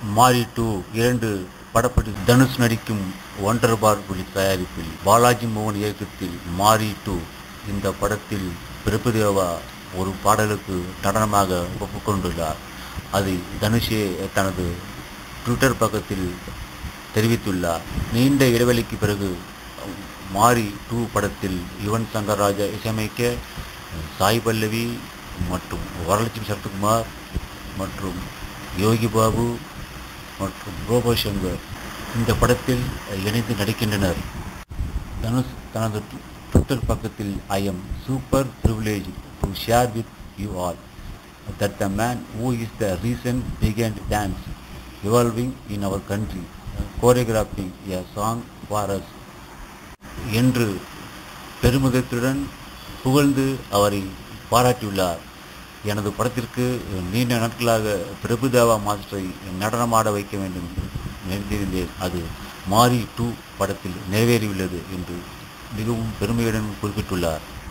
மாரி டூ இரண்டு படப்படி தனுஷ் நடிக்கும் ஒண்டர் பார் புலி தயாரிப்பில் பாலாஜி மோகன் இயக்கத்தில் மாரி டூ இந்த படத்தில் பிரபுதேவா ஒரு பாடலுக்கு நடனமாக ஒப்புக்கொண்டுள்ளார் அதை தனுஷே தனது ட்விட்டர் பக்கத்தில் தெரிவித்துள்ளார் நீண்ட இடைவெளிக்கு பிறகு மாரி டூ படத்தில் யுவன் சங்கர் ராஜா இசையமைக்க சாய் பல்லவி மற்றும் வரலட்சுமி சரத்குமார் மற்றும் யோகி பாபு மற்றும் ரோபோ சங்கர் இந்த படத்தில் இணைந்து நடிக்கின்றனர் தனுஷ் தனது ட்விட்டர் பக்கத்தில் I am super privilege to share with you all that the man who is the reason behind dance evolving in our country choreographing a song for us என்று பெருமிதத்துடன் புகழ்ந்து அவரை பாராட்டியுள்ளார் எனது படத்திற்கு நீண்ட நாட்களாக பிரபுதேவா மாஸ்டரை நடனமாட வைக்க வேண்டும் என்று நினைத்திருந்தேன் அது மாரி டூ படத்தில் நிறைவேறியுள்ளது என்று மிகவும் பெருமையுடன் குறிப்பிட்டுள்ளார்